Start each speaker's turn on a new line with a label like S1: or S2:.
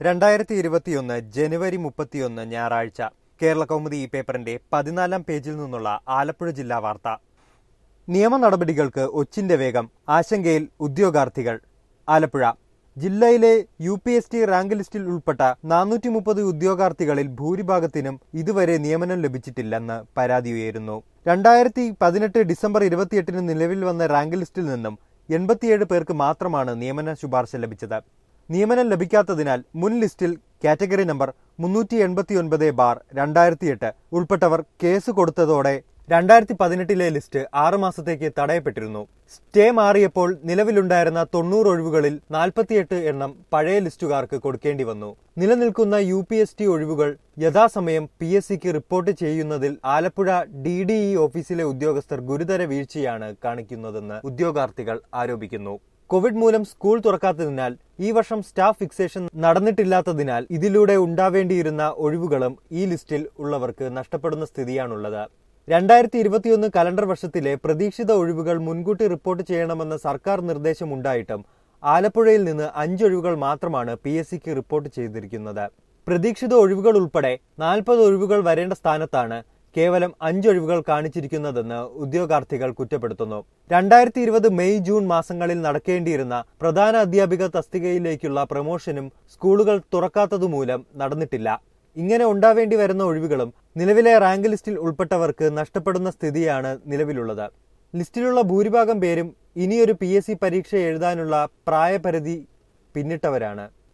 S1: രണ്ടായിരത്തി ഇരുപത്തിയൊന്ന് ജനുവരി മുപ്പത്തിയൊന്ന് ഞായറാഴ്ച കേരള കൗമുദി ഈ പേപ്പറിന്റെ പതിനാലാം പേജിൽ നിന്നുള്ള ആലപ്പുഴ ജില്ലാ വാർത്ത നിയമ നടപടികൾക്ക് ഒച്ചിന്റെ വേഗം ആശങ്കയിൽ ഉദ്യോഗാർത്ഥികൾ ആലപ്പുഴ ജില്ലയിലെ U P S T rank ലിസ്റ്റിൽ ഉൾപ്പെട്ട നാനൂറ്റി മുപ്പത് ഉദ്യോഗാർത്ഥികളിൽ ഭൂരിഭാഗത്തിനും ഇതുവരെ നിയമനം ലഭിച്ചിട്ടില്ലെന്ന് പരാതി ഉയരുന്നു രണ്ടായിരത്തി പതിനെട്ട് ഡിസംബർ ഇരുപത്തിയെട്ടിന് നിലവിൽ വന്ന റാങ്ക് ലിസ്റ്റിൽ നിന്നും എൺപത്തിയേഴ് പേർക്ക് മാത്രമാണ് നിയമന ശുപാർശ ലഭിച്ചത് നിയമനം ലഭിക്കാത്തതിനാൽ മുൻ ലിസ്റ്റിൽ കാറ്റഗറി നമ്പർ മുന്നൂറ്റി എൺപത്തിയൊൻപത് ബാർ രണ്ടായിരത്തി എട്ട് ഉൾപ്പെട്ടവർ കേസ് കൊടുത്തതോടെ രണ്ടായിരത്തി പതിനെട്ടിലെ ലിസ്റ്റ് ആറ് മാസത്തേക്ക് തടയപ്പെട്ടിരുന്നു സ്റ്റേ മാറിയപ്പോൾ നിലവിലുണ്ടായിരുന്ന തൊണ്ണൂറ് ഒഴിവുകളിൽ നാൽപ്പത്തിയെട്ട് എണ്ണം പഴയ ലിസ്റ്റുകാർക്ക് കൊടുക്കേണ്ടി വന്നു നിലനിൽക്കുന്ന യു പി എസ് ടി ഒഴിവുകൾ യഥാസമയം പി എസ് സിക്ക് റിപ്പോർട്ട് ചെയ്യുന്നതിൽ ആലപ്പുഴ ഡി ഡി ഇ ഓഫീസിലെ ഉദ്യോഗസ്ഥർ ഗുരുതര വീഴ്ചയാണ് കാണിക്കുന്നതെന്ന് ഉദ്യോഗാർത്ഥികൾ ആരോപിക്കുന്നു കോവിഡ് മൂലം സ്കൂൾ തുറക്കാത്തതിനാൽ ഈ വർഷം സ്റ്റാഫ് ഫിക്സേഷൻ നടന്നിട്ടില്ലാത്തതിനാൽ ഇതിലൂടെ ഉണ്ടാവേണ്ടിയിരുന്ന ഒഴിവുകളും ഈ ലിസ്റ്റിൽ ഉള്ളവർക്ക് നഷ്ടപ്പെടുന്ന സ്ഥിതിയാണുള്ളത് രണ്ടായിരത്തി ഇരുപത്തിയൊന്ന് കലണ്ടർ വർഷത്തിലെ പ്രതീക്ഷിത ഒഴിവുകൾ മുൻകൂട്ടി റിപ്പോർട്ട് ചെയ്യണമെന്ന സർക്കാർ നിർദ്ദേശമുണ്ടായിട്ടും ആലപ്പുഴയിൽ നിന്ന് അഞ്ചൊഴിവുകൾ മാത്രമാണ് പി എസ് സിക്ക് റിപ്പോർട്ട് ചെയ്തിരിക്കുന്നത് പ്രതീക്ഷിത ഒഴിവുകൾ ഉൾപ്പെടെ നാൽപ്പത് ഒഴിവുകൾ വരേണ്ട സ്ഥാനത്താണ് കേവലം അഞ്ചൊഴിവുകൾ കാണിച്ചിരിക്കുന്നതെന്ന് ഉദ്യോഗാർത്ഥികൾ കുറ്റപ്പെടുത്തുന്നു രണ്ടായിരത്തി ഇരുപത് മെയ് ജൂൺ മാസങ്ങളിൽ നടക്കേണ്ടിയിരുന്ന പ്രധാന അധ്യാപിക തസ്തികയിലേക്കുള്ള പ്രമോഷനും സ്കൂളുകൾ തുറക്കാത്തതുമൂലം നടന്നിട്ടില്ല ഇങ്ങനെ ഉണ്ടാവേണ്ടി വരുന്ന ഒഴിവുകളും നിലവിലെ റാങ്ക് ലിസ്റ്റിൽ ഉൾപ്പെട്ടവർക്ക് നഷ്ടപ്പെടുന്ന സ്ഥിതിയാണ് നിലവിലുള്ളത് ലിസ്റ്റിലുള്ള ഭൂരിഭാഗം പേരും ഇനിയൊരു പി എസ് സി പരീക്ഷ എഴുതാനുള്ള പ്രായപരിധി പിന്നിട്ടവരാണ്